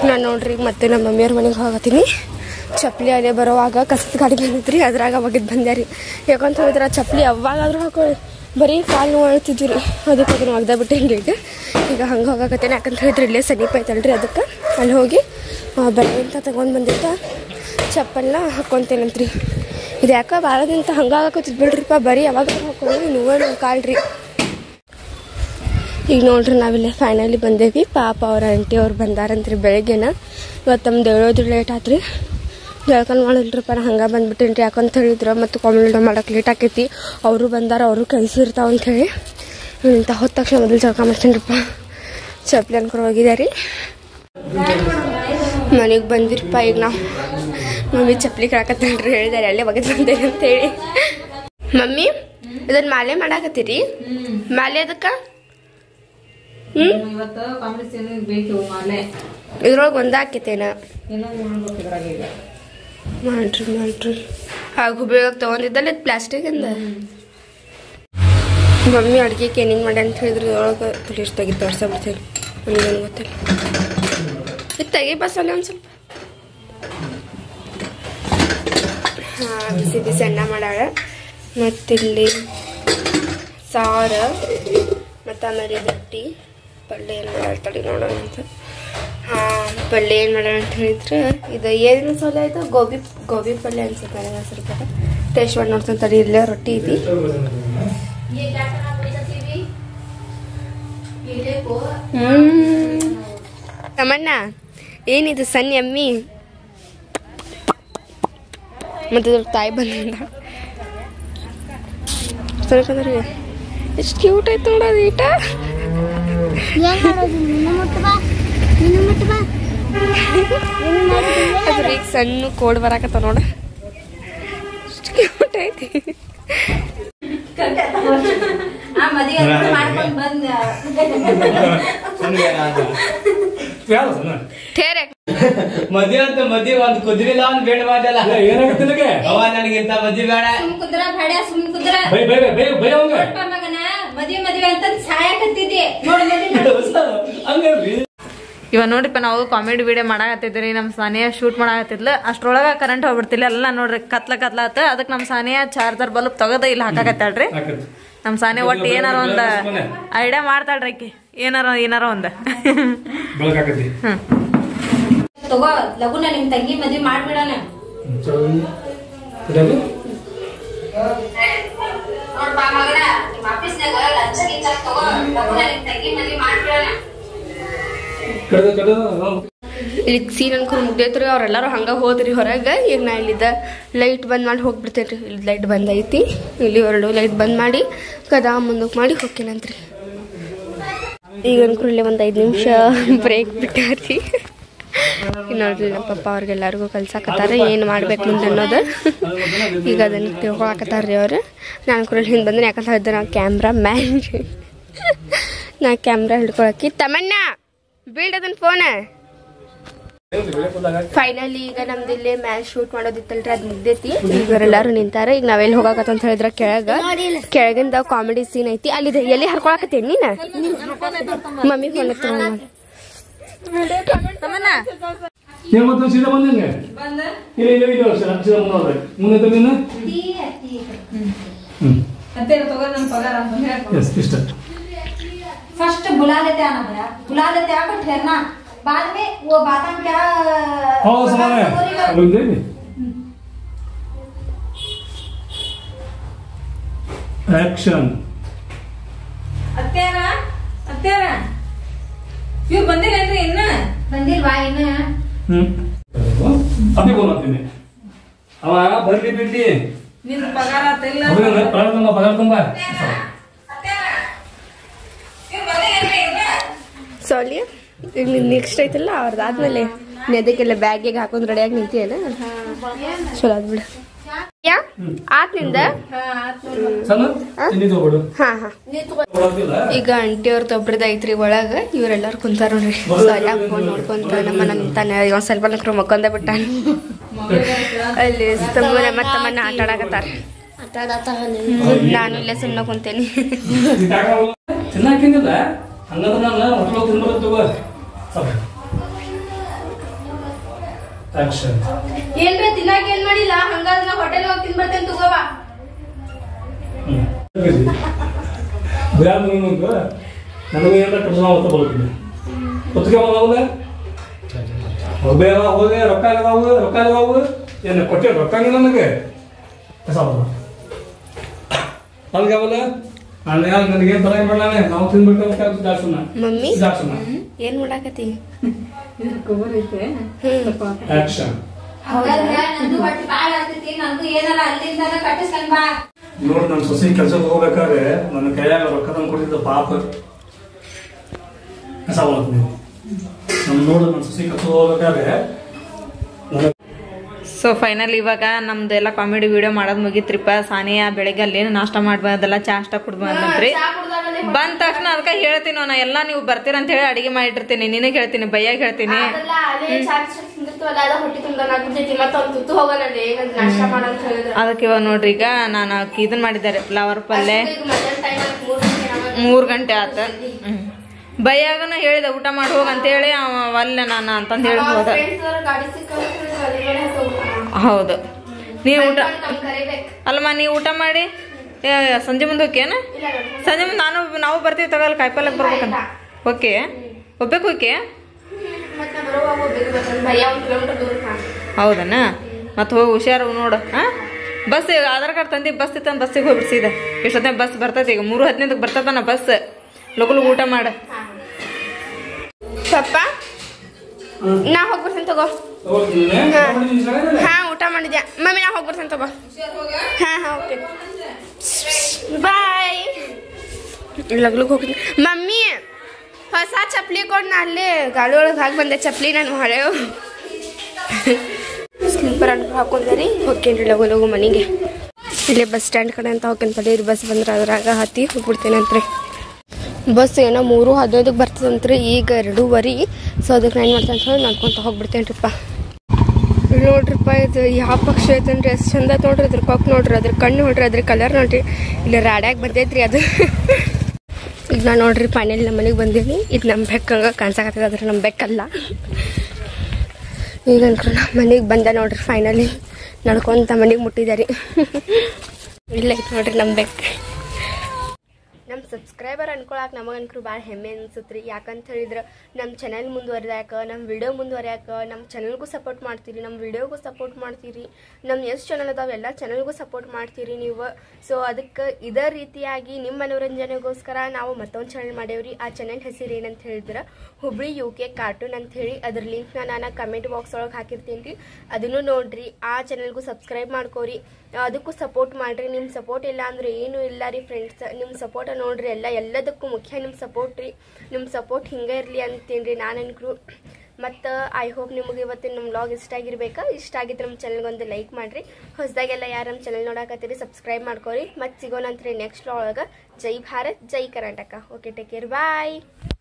ನಾನು ನೋಡ್ರಿ ಮತ್ತೆ ನಮ್ಮ ಮಮ್ಮಿಯವ್ರ ಮನೆಗೆ ಹೋಗತ್ತೀನಿ ಚಪ್ಪಲಿ ಅಲ್ಲೇ ಬರೋವಾಗ ಕಸದ ಗಾಡಿ ಬಂದಿದ್ರಿ ಅದ್ರಾಗ ಅವಾಗಿದ್ದು ಬಂದೆ ರೀ ಯಾಕಂತ ಹೇಳಿದ್ರೆ ಆ ಚಪ್ಪಲಿ ಯಾವಾಗಾದ್ರೂ ಹಾಕೊಳ್ಳಿ ಬರೀ ಕಾಲು ನೋವು ಅಳ್ತಿದ್ವಿ ರೀ ಅದಕ್ಕೆ ಅದನ್ನು ಒಗ್ದ ಬಿಟ್ಟೇನಿ ಈಗ ಈಗ ಹಂಗೆ ಹೋಗಾಕತ್ತೇನೆ ಯಾಕಂತ ಹೇಳಿದ್ರೆ ಇಲ್ಲೇ ಸಮೀಪ ಐತಲ್ರಿ ಅದಕ್ಕೆ ಅಲ್ಲಿ ಹೋಗಿ ಬೆಳೆ ಅಂತ ತಗೊಂಡು ಬಂದಿದ್ದ ಚಪ್ಪಲ್ನ ಹಾಕ್ಕೊಂತೇನಂತ್ರಿ ಇದು ಯಾಕೆ ಭಾಳ ದಿನ ಹಂಗಾಗತ್ತಿದ್ ಬಿಡ್ರಿಪ್ಪ ಬರೀ ಯಾವಾಗ ಹಾಕೊಳ್ಳಿ ನೋವು ನಮ್ಮ ಕಾಲು ರೀ ಈಗ ನೋಡ್ರಿ ನಾವಿಲ್ಲಿ ಫೈನಲಿ ಬಂದೇವಿ ಪಾಪ ಅವ್ರ ಆಂಟಿ ಅವ್ರು ಬಂದಾರಂತ್ರಿ ಬೆಳಗ್ಗೆನ ಇವತ್ತು ನಮ್ದು ಹೇಳೋದು ಲೇಟ್ ಆತ್ರಿ ಜಳಕಲ್ ಮಾಡಿಲ್ರಿಪ್ಪ ನಾ ಹಂಗೆ ಬಂದ್ಬಿಟ್ಟೇನ್ರಿ ಯಾಕಂತ ಹೇಳಿದ್ರು ಮತ್ತು ಕಾಮಿಡಿ ಮಾಡಕ್ಕೆ ಲೇಟ್ ಆಕೈತಿ ಅವರು ಬಂದಾರ ಅವರು ಕೆಲಸ ಇರ್ತಾವ ಅಂಥೇಳಿ ಇಂಥ ಹೊತ್ತ ತಕ್ಷಣ ಮೊದಲು ಜಳಕ ಮಾಡ್ತೇನ್ರಿಪ್ಪ ಚಪ್ಪಲಿ ಅನ್ಕೊಂಡು ಹೋಗಿದ್ದಾರೆ ಮನೆಗೆ ಬಂದಿರಪ್ಪ ಈಗ ನಾವು ಮಮ್ಮಿ ಚಪ್ಪಲಿ ಕಳಕತ್ತೇನ್ರಿ ಹೇಳಿದಾರೆ ಅಲ್ಲೇ ಒಗೆದು ಬಂದೇನೆ ಅಂತೇಳಿ ಮಮ್ಮಿ ಇದನ್ನ ಮಾಲೆ ಮಾಡಾಕತ್ತೀರಿ ಮಾಲೆ ಅದಕ್ಕೆ ಹ್ಮ್ ಇವತ್ತು ಕಾಮಿಡಿ ಸೀನ್ ಬೇಕು ಮಾಲೆ ಇದ್ರೊಳಗೆ ಒಂದ ಹಾಕೈತೇನ ಏನೋ ಮಾಡ್ಬೇಕು ಇದ್ರಾಗ ಈಗ ಮಾಡ್ರಿ ಮಾಡ್ರಿ ಆಗ ಹುಬ್ಳಿಯಾಗ ತೊಗೊಂಡಿದ್ದಲ್ಲ ಇದು ಪ್ಲಾಸ್ಟಿಕ್ ಇಂದ ಮಮ್ಮಿ ಅಡ್ಗೆಗೆ ಏನೇನು ಮಾಡಿ ಅಂತ ಹೇಳಿದ್ರು ಇದ್ರೊಳಗೆ ಪುಲೀಸ್ ತೆಗಿ ತೋರ್ಸಬಿಡ್ತೇನೆ ನನಗೇನು ಗೊತ್ತಿಲ್ಲ ಇದು ತೆಗಿ ಬಸ್ ಅಲ್ಲಿ ಒಂದು ಸ್ವಲ್ಪ ಹಾಂ ಬಿಸಿ ಬಿಸಿ ಅನ್ನ ಮಾಡಾಳ ಮತ್ತಿಲ್ಲಿ ಸಾರು ಮತ್ತು ಆಮೇಲೆ ರೊಟ್ಟಿ ಪಲ್ಯ ಏನು ಮಾಡ್ತಾಳೆ ನೋಡೋಣ ಅಂತ ಹಾಂ ಪಲ್ಯ ಏನು ಮಾಡೋಣ ಅಂತ ಹೇಳಿದ್ರೆ ಇದು ಏನು ಮಸಾಲೆ ಆಯ್ತು ಗೋಬಿ ಗೋಬಿ ಪಲ್ಯ ಅನ್ಸುತ್ತೆ ನನಗೆ ಹೆಸರು ಬೇಡ ಟೇಸ್ಟ್ ಮಾಡಿ ನೋಡ್ತಾನೆ ತಡಿ ಇಲ್ಲೇ ರೊಟ್ಟಿ ಐತಿ ಹ್ಮ್. ತಮ್ಮಣ್ಣ ಏನಿದು ಸಣ್ಣ ಎಮ್ಮಿ ಮತ್ತೆ ಇದ್ರ ತಾಯಿ ಬಂದಿಂದ ಸರಕಂದ್ರೆ ಎಷ್ಟು ಕ್ಯೂಟ್ ಆಯ್ತು ನೋಡೋದು ಈಟ ಏನ್ ಮಾಡೋದು ನಿನ್ನ ಮುಟ್ಟು ಬಾ ನಿನ್ನ ಮುಟ್ಟು ಬಾ ಅದ್ರ ಈಗ ಸಣ್ಣ ಕೋಡ್ ಬರಾಕತ್ತ ನೋಡ ಎಷ್ಟು ಕ್ಯೂಟ್ ಐತಿ ಆ ಮದುವೆ ಮಾಡ್ಕೊಂಡು ಬಂದ ಥೇರೆ ಮದ್ವೆ ಅಂತ ಮದ್ವೆ ಒಂದ್ ಕುದ್ರಿಲ್ಲ ಒಂದ್ ಬೇಡ ಮಾಡಲ್ಲ ಏನಾಗುತ್ತೆ ನಿನಗೆ ಅವ ನನಗಿಂತ ಮದ್ವೆ ಬೇಡ ಸುಮ್ ಕುಂದ್ರ ಬೇಡ ಸುಮ್ ಕುಂದ್ರ bye bye bye bye bye ಅವಂಗ ನೋಡ್ಪ ಮಗನ ಮದ್ವೆ ಮದ್ವೆ ಅಂತ ಸಾಯಕತ್ತಿದ್ದೆ ನೋಡಿ ಮದ್ವೆ ಹಂಗಲ್ರಿ ಇವ ನೋಡ್ರಿಪ್ಪ ನಾವು ಕಾಮಿಡಿ ವಿಡಿಯೋ ಮಾಡಾಕತ್ತಿದ್ರಿ ನಮ್ಮ ಸಾನಿಯಾ ಶೂಟ್ ಮಾಡಾಕತ್ತಿದ್ಲ ಅಷ್ಟ್ರೊಳಗ ಕರೆಂಟ್ ಹೋಗ್ಬಿಡ್ತಿಲ್ಲ ಎಲ್ಲ ನೋಡ್ರಿ ಕತ್ಲ ಕತ್ಲ ಆತ ಅದಕ್ಕೆ ನಮ್ಮ ಸಾನಿಯಾ ಚಾರ್ಜರ್ ಬಲ್ಬ್ ತಗದ ಇಲ್ಲಿ ಹಾಕಾಕತ್ತಾಳ್ರಿ ಹಾಕತ್ತೆ. ನಮ್ಮ ಸಾನಿಯಾ ಒಟ್ಟು ಏನಾರ ಒಂದ ಐಡಿಯಾ ಮಾಡ್ತಾಳ್ರಿ ಆಕಿ ಏನಾರ ಏನಾರ ಒಂದ ಬೆಳಕಾಕತಿ ಹ್ಮ್ ತಗೋ ಲಗುನ ನಿಮ್ ತಂಗಿ ಮದ್ವೆ ಮಾಡ್ಬಿಡಣ ಇದಾಗು? ಕಡ್ದು ಕಡ್ದು ಹ್ಮ್. ಇಲ್ಲಿ ಸೀನ್ ಅನ್ಕೊಂಡು ಮುಗ್ದೈತ್ರಿ ಅವ್ರೆಲ್ಲರೂ ಹಂಗ ಹೋದ್ರಿ ಹೊರಗೆ ಈಗ ನಾ ಇಲ್ಲಿದ್ದ ಲೈಟ್ ಬಂದ್ ಮಾಡಿ ಹೋಗ್ಬಿಡ್ತೇನ್ರಿ ಇಲ್ಲಿ ಲೈಟ್ ಬಂದ್ ಐತಿ ಇಲ್ಲಿ ಎರಡು ಲೈಟ್ ಬಂದ್ ಮಾಡಿ ಕದಾ ಮುಂದಕ್ಕೆ ಮಾಡಿ ಹೋಗ್ತೇನಂತ್ರಿ ಈಗ ಅನ್ಕೊಂಡು ಇಲ್ಲೇ ಒಂದು ಐದು ನಿಮಿಷ ಬ್ರೇಕ್ ಬಿಟ್ಟಾರಿ ಈಗ ನೋಡ್ರಿ ನಮ್ಮ ಪಪ್ಪ ಅವ್ರಿಗೆಲ್ಲರಿಗೂ ಕಲ್ಸಾಕತ್ತಾರ ಏನು ಮಾಡ್ಬೇಕು ಮುಂದೆ ಅನ್ನೋದು ಈಗ ಅದನ್ನ ತಿಳ್ಕೊಳಕತ್ತಾರ್ರಿ ಅವ್ರು ನಾನು ಕೂಡ ಹಿಂದೆ ಬಂದ್ರೆ ಯಾಕಂತ ಹೇಳಿದ್ರೆ ನಾ ಕ್ಯಾಮ್ರಾ ಮ್ಯಾನ್ ನಾ ಕ್ಯಾಮ್ರಾ ಹಿಡ್ಕೊಳಕ್ಕೆ ತಮಣ್ಣ ಬೀಳ್ ಅದನ್ನ ಫೋನ್ ಫೈನಲಿ ಈಗ ನಮ್ದು ಇಲ್ಲೇ ಮ್ಯಾಚ್ ಶೂಟ್ ಮಾಡೋದಿತ್ತಲ್ರಿ ಅದ್ ಮುಗ್ದೈತಿ ಈಗ ಇವರೆಲ್ಲಾರು ನಿಂತಾರ ಈಗ ನಾವೆಲ್ಲಿ ಹೋಗಾಕತ್ತ ಅಂತ ಹೇಳಿದ್ರ ಕೆಳಗ ಕೆಳಗಿಂದ ಕಾಮಿಡಿ ಸೀನ್ ಐತಿ ಅಲ್ಲಿ ಎಲ್ಲಿ ಹರ್ಕೊಳಕತ್ತೇನಿ ನೀನ ಮಮ್ಮಿ ಫೋನ್ ಏನ್ ಮತ್ತೆ ಸೀದಾ ಬಂದಂಗೆ ಇಲ್ಲ ಇಲ್ಲ ಇಲ್ಲ ಸೀದಾ ಸೀದಾ ಮುಂದೆ ಹೋಗ್ರಿ. ಮುಂದೆ ಐತೆ ನೀನು ಹ್ಮ್ ತಗೋ ನಮ್ ಪಗಾರ ಎಸ್ ಇಷ್ಟ फर्स्ट बुला लेते आना भैया बुला लेते आकर ठहरना बाद में वो बादाम क्या ಹೌದು ಸಮಾನ ಬಂದೇವಿ ಆಕ್ಷನ್ ಅತ್ಯಾರ ಅತ್ಯಾರ ಇವ್ ಬಂದಿರೇನ್ರಿ ಇನ್ನ ಬಂದಿಲ್ವಾ ಇನ್ನು ಹ್ಮ್ ಅಪ್ಪಿ ಫೋನ್ ಮಾಡ್ತೀನಿ ಅವ ಬರ್ಲಿ ಬಿಡ್ಲಿ ನಿನ್ ಪಗಾರ ಆತಿಲ್ಲ ಅವ್ರಿಗೆ ಪಗಾರ ತುಂಬ ಪಗಾರ ತುಂಬ ಸಾಲಿ ಈಗ ನೆಕ್ಸ್ಟ್ ಐತಲ್ಲ ಅವ್ರದ್ದಾದ್ಮೇಲೆ ನೆದಕ್ಕೆಲ್ಲ ಬ್ಯಾಗಿಗೆ ಹಾಕೊಂಡ್ ರೆಡಿಯಾಗಿ ನಿಂತಿಯೇನ ಚಲೋ ಅದ್ ಬಿಡ ಯಾ ಆತ್ ನಿಂದ ಸಣ್ಣ ತಿಂಡಿ ತಗೊಬಿಡು ಹಾ ಹಾ ಕೊಡೋದಿಲ್ಲ ಈಗ ಆಂಟಿ ಅವ್ರದ್ದು ಒಬ್ರದ್ದು ಐತ್ರಿ ಒಳಗ ಇವರೆಲ್ಲರೂ ಕುಂತಾರ ನೋಡ್ರಿ ಸಾಲ ಫೋನ್ ನೋಡ್ಕೊಂತ ನಮ್ಮ ನಂತಾನೆ ಒಂದ್ ಸ್ವಲ್ಪ ನಕ್ರು ಮಕ್ಕೊಂದ ಬಿಟ್ಟ ಅಲ್ಲಿ ತಮ್ಮನ ಮತ್ತ ತಮ್ಮನ್ನ ಆಟ ಆಡಕತ್ತಾರ ನಾನು ಇಲ್ಲೇ ಸುಮ್ಮನೆ ಕುಂತೇನಿ ಚೆನ್ನಾಗಿ ತಿಂದಿಲ್ಲ ಹಂಗಂದ್ರೆ ನಾನು ಹೊಟ್ಟೆ ತಿನ್ಬಾರ್ದು ತಗೋ ಸ್ವಲ್ಪ. ಆಕ್ಷನ್ ಏನ್ರ ತಿನ್ನಾಕ ಏನ್ ಮಾಡಿಲ್ಲ ಹಂಗಾದ್ರೆ ನಾ ಹೋಟೆಲ್ ಹೋಗಿ ತಿನ್ ಬರ್ತೇನೆ ತಗೋವಾ ಬಿರಾನ್ ನನಗೆ ನನಗೆ ಏನಾರ ಕೆಲಸ ಮಾಡ್ತಾ ಬರುತ್ತೀನಿ ಹೊತ್ತಿಗೆ ಅದಾವಲ್ಲ ಹೋಗ್ಬೇ ಹೋಗಿ ರೊಕ್ಕ ಅದಾವು ರೊಕ್ಕ ಅದಾವು ಏನು ಕೊಟ್ಟೆ ರೊಕ್ಕ ನನಗೆ ಕಸ ಅಲ್ಗೆ ಅವಲ್ಲ ನಾನು ಯಾರು ನನಗೆ ಬರ ಮಾಡಲಾನೆ ನಾವು ತಿನ್ಬೇಕು ಜಾಸ್ತಿನ ಮಮ್ಮಿ ಜಾಸ್ತಿನ ಏನ್ ಮಾಡಾಕತಿ ಆಕ್ಷನ್ ಹಂಗಾದ್ರೆ ನಂದು ಹೊಟ್ಟೆ ಬಾಳ ಆಗ್ತೈತಿ ನಂದು ಏನಾರ ಅಲ್ಲಿಂದ ಕಟ್ಟಿಸ್ಕೊಂಡ್ ಬಾ ನೋಡಿ ನನ್ನ ಸೊಸಿ ಕೆಲ್ಸಕ್ಕೆ ಹೋಗ್ಬೇಕಾದ್ರೆ ನನ್ನ ಕೈಯಾಗ ರೊಕ್ಕ ತಂದು ಕೊಟ್ಟಿದ್ದ ಪಾಪ ಕಸ ಮಾಡ್ತೀನಿ ನಮ್ಮ ನೋಡಿ ನನ್ನ ಸೊಸಿ ಕೆಲ್ಸಕ್ಕೆ ಹೋಗ್ಬೇಕಾದ್ರೆ ನನಗೆ ಸೊ ಫೈನಲ್ ಇವಾಗ ನಮ್ದು ಎಲ್ಲ ಕಾಮಿಡಿ ವಿಡಿಯೋ ಮಾಡೋದ್ ಮುಗಿತ್ರಿಪ್ಪ ಸಾನಿಯಾ ಬೆಳಗ್ಗೆ ಅಲ್ಲೇನು ನಾಷ್ಟ ಮಾಡ್ಬೋದಲ್ಲ ಚಾ ಅಷ್ಟ ಕುಡ್ಬಂದ್ರಿ ಬಂದ ತಕ್ಷಣ ಅದಕ್ಕೆ ಹೇಳ್ತೀನಿ ನಾ ಎಲ್ಲ ನೀವು ಬರ್ತೀರ ಅಂತ ಹೇಳಿ ಅಡಿಗೆ ಮಾಡಿಟ್ಟಿರ್ತೀನಿ ನಿನಗೆ ಹೇಳ್ತೀನಿ ಬೈಯಾಗ ಹೇಳ್ತೀನಿ ಅದೆಲ್ಲ ಅಲ್ಲೇ ಚಾರ್ಜ್ ತಿಂದಿರ್ತೀವಲ್ಲ ಅದ ಹೊಟ್ಟೆ ತುಂಬ ಆಗ್ಬಿಟ್ಟೈತಿ ಮತ್ತೆ ಅವ್ನು ತುತ್ತು ಹೋಗಲ್ಲ ಈಗ ನಾಷ್ಟ ಮಾಡಂತ ಹೇಳಿದ್ರ ಅದಕ್ಕೆ ಇವಾಗ ನೋಡ್ರಿ ಈಗ ನಾನು ಇದನ್ ಮಾಡಿದ್ದಾರೆ ಫ್ಲವರ್ ಪಲ್ಯ ಈಗ ಮಧ್ಯಾಹ್ನ ಟೈಮ್ ಮೂರು ಗಂಟೆ ನಮಗೆ ಮೂರ್ ಗಂಟೆ ಆತ ಹ್ಮ್ ಬೈಯಾಗನು ಹೇಳಿದೆ ಊಟ ಮಾಡಿ ಹೋಗ ಅಂತ ಹೇಳಿ ಅವ ಒಲ್ಲೆ ನಾನು ಅಂತಂದ್ ಹೇಳಿ ಹೋದ ಫ್ರೆಂಡ್ಸ್ ಅವ್ರ ಗಾಡಿ ಸಿಕ್ಕಂದ್ರೆ ಅಲ್ಲಿಗಡೆ ಹೋಗ್ತಾನ ಹೌದು ನೀವು ಊಟ ನಮ್ ಕರಿಬೇಕು ಅಲ್ಲಮ್ಮ ನೀವು ಊಟ ಮಾಡಿ ಏ, ಸಂಜೆ ಮುಂದೆ ಹೋಗ್ಯೇನ ಇಲ್ಲ ನೋಡಿ ಸಂಜೆ ಮುಂದೆ ನಾನು ನಾವು ಬರ್ತೀವಿ ತಗೊಳ್ಳಿ ಕಾಯಿಪಲ್ಯಕ್ಕೆ ಬರ್ಬೇಕಂತ ಓಕೆ ಒಬ್ಬೇಕು ಓಕೆ ಮತ್ತೆ ಬರುವಾಗ ಹೋಗ್ಬೇಕು ಮತ್ತೆ ಭಯ ಒಂದು ಕಿಲೋಮೀಟರ್ ದೂರ ಕಾಣ ಹೌದನ ಮತ್ತೆ ಹೋಗಿ ಹುಷಾರು ನೋಡು ಹಾ ಬಸ್ ಆಧಾರ್ ಕಾರ್ಡ್ ತಂದಿ ಬಸ್ ಇತ್ತ ಬಸ್ಸಿಗೆ ಹೋಗ್ಬಿಡ್ಸಿದೆ ಇಷ್ಟೊತ್ತಿನ ಬಸ್ ಬರ್ತೈತಿ ಈಗ ಮೂರು ಹದಿನೈದಕ್ಕೆ ಬರ್ತದನ ಬಸ್ ಲಗು ಲಗು ಊಟ ಮಾಡ ಪಪ್ಪ ನಾ ಹೋಗ್ಬರ್ತೇನೆ ತಗೋ ಹಾ ಊಟ ಮಾಡಿದ್ಯಾ ಮಮ್ಮಿ ನಾ ಹೋಗ್ಬರ್ತೇನೆ ತಗೋ ಹಾ ಹಾ ಓಕೆ ಬಾಯ್ ಲಗ್ಲಗ್ ಹೋಗ್ತೀನಿ ಮಮ್ಮಿ ಹೊಸ ಚಪ್ಲಿ ಕೊಡ್ ನಾ ಅಲ್ಲೇ ಗಾಳಿ ಒಳಗೆ ಹಾಕಿ ಬಂದೆ ಚಪ್ಲಿ ನಾನು ಹಳೆವು ಸ್ಲೀಪರ್ ಅನ್ಕೊ ಹಾಕೊಂಡರಿ ಹೋಗ್ತೇನ್ರಿ ಲಗು ಲಗು ಮನೆಗೆ ಇಲ್ಲೇ ಬಸ್ ಸ್ಟ್ಯಾಂಡ್ ಕಡೆ ಅಂತ ಹೋಗ್ತೇನೆ ತಡೀರಿ ಬಸ್ ಬಂದ್ರೆ ಅದ್ರಾಗ ಹತ್ತಿ ಹೋಗ್ಬಿಡ್ತೇನಂತ್ರಿ ಬಸ್ ಏನೋ ಮೂರು ಹದಿನೈದಕ್ಕೆ ಬರ್ತದಂತ್ರಿ ಈಗ ಎರಡೂವರೆ ಸೊ ಅದಕ್ಕೆ ನಾನು ಏನು ಮಾಡ್ತೇನೆ ಅಂತ ಹೇಳಿ ನಡ್ಕೊಂತ ಹೋಗ್ಬಿಡ್ತೇನ್ರಿಪ್ಪ ಇಲ್ಲಿ ನೋಡ್ರಿಪ್ಪ ಇದು ಯಾವ ಪಕ್ಷಿ ಐತನ್ರಿ ಎಷ್ಟು ಚಂದ ಐತ್ ನೋಡ್ರಿ ಅದ್ರ ಕೊಕ್ ನೋಡ್ರಿ ಅದ್ರ ಕಣ್ಣು ನೋಡ್ರಿ ಅದ್ರ ಕಲರ್ ನೋಡ್ರಿ ಇಲ್ಲಿ ರಾಡ್ಯಾಗ ಬಂದೈತ್ರಿ ಅದು ಈಗ ನಾನು ನೋಡ್ರಿ ಫೈನಲ್ ನಮ್ಮ ಮನೆಗೆ ಬಂದೀನಿ ಇದು ನಮ್ಮ ಬೆಕ್ಕಂಗ ಕಾಣ್ಸಕತ್ತದ ಅದ್ರ ನಮ್ಮ ಬೆಕ್ಕಲ್ಲ ಈಗ ಅನ್ಕೊಂಡು ನಮ್ಮ ಮನೆಗೆ ಬಂದೆ ನೋಡ್ರಿ ಫೈನಲಿ ನಡ್ಕೊಂತ ಮನೆಗೆ ಮುಟ್ಟಿದಾರಿ ಇಲ್ಲ ಐತೆ ನೋಡ್ರಿ ನಮ್ಮ ಬೆಕ್ಕ ನಮ್ಮ ಸಬ್ಸ್ಕ್ರೈಬರ್ ಅನ್ಕೊಳಕ್ಕೆ ನಮಗೆ ಅನ್ಕರು ಭಾಳ ಹೆಮ್ಮೆ ಅನ್ಸುತ್ತೆ ರೀ ಯಾಕಂತ ಹೇಳಿದ್ರೆ ನಮ್ಮ ಚಾನೆಲ್ ಮುಂದುವರಿದಾಕ ನಮ್ಮ ವಿಡಿಯೋ ಮುಂದುವರಿಯಾಕ ನಮ್ಮ ಚಾನಲ್ಗೂ ಸಪೋರ್ಟ್ ಮಾಡ್ತೀರಿ ನಮ್ಮ ವಿಡಿಯೋಗೂ ಸಪೋರ್ಟ್ ಮಾಡ್ತೀರಿ ನಮ್ಮ ಎಷ್ಟು ಚಾನಲ್ ಅದಾವೆ ಎಲ್ಲ ಚಾನಲ್ಗೂ ಸಪೋರ್ಟ್ ಮಾಡ್ತೀರಿ ನೀವು ಸೊ ಅದಕ್ಕೆ ಇದೇ ರೀತಿಯಾಗಿ ನಿಮ್ಮ ಮನೋರಂಜನೆಗೋಸ್ಕರ ನಾವು ಮತ್ತೊಂದು ಚಾನಲ್ ಮಾಡೇವ್ರಿ ಆ ಚಾನಲ್ ಹೆಸರು ಏನಂತ ಹೇಳಿದ್ರೆ ಹುಬ್ಳಿ ಯು ಕೆ ಕಾರ್ಟೂನ್ ಅಂತ ಹೇಳಿ ಅದ್ರ ಲಿಂಕ್ನ ನಾನು ಕಮೆಂಟ್ ಬಾಕ್ಸ್ ಒಳಗೆ ಹಾಕಿರ್ತೀನಿ ರೀ ಅದನ್ನು ನೋಡ್ರಿ ಆ ಚಾನಲ್ಗೂ ಸಬ್ಸ್ಕ್ರೈಬ್ ಮಾಡ್ಕೋರಿ ಅದಕ್ಕೂ ಸಪೋರ್ಟ್ ಮಾಡ್ರಿ ನಿಮ್ಮ ಸಪೋರ್ಟ್ ಇಲ್ಲ ಅಂದ್ರೆ ಏನೂ ಇಲ್ಲ ರೀ ಫ್ರೆಂಡ್ಸ್ ನಿಮ್ಮ ಸಪೋರ್ಟ ನೋಡ್ರಿ ಎಲ್ಲ ಎಲ್ಲದಕ್ಕೂ ಮುಖ್ಯ ನಿಮ್ಮ ಸಪೋರ್ಟ್ ರೀ ನಿಮ್ಮ ಸಪೋರ್ಟ್ ಹಿಂಗೆ ಇರಲಿ ಅಂತೀನಿ ರೀ ನಾನು ಅನ್ಕರು ಮತ್ತು ಐ ಹೋಪ್ ನಿಮಗೆ ಇವತ್ತಿನ ನಮ್ಮ ವ್ಲಾಗ್ ಇಷ್ಟ ಆಗಿರ್ಬೇಕಾ ಇಷ್ಟ ಆಗಿದ್ರೆ ನಮ್ಮ ಚಾನಲ್ಗೆ ಒಂದು ಲೈಕ್ ಮಾಡಿರಿ ಹೊಸದಾಗೆಲ್ಲ ಯಾರು ನಮ್ಮ ಚಾನಲ್ ನೋಡಕತ್ತೀರಿ ಸಬ್ಸ್ಕ್ರೈಬ್ ಮಾಡ್ಕೊರಿ ಮತ್ತು ಸಿಗೋಣಂತ್ರಿ ನೆಕ್ಸ್ಟ್ ಒಳಗೆ ಜೈ ಭಾರತ್ ಜೈ ಕರ್ನಾಟಕ ಓಕೆ ಟೇಕ್ ಕೇರ್ ಬಾಯ್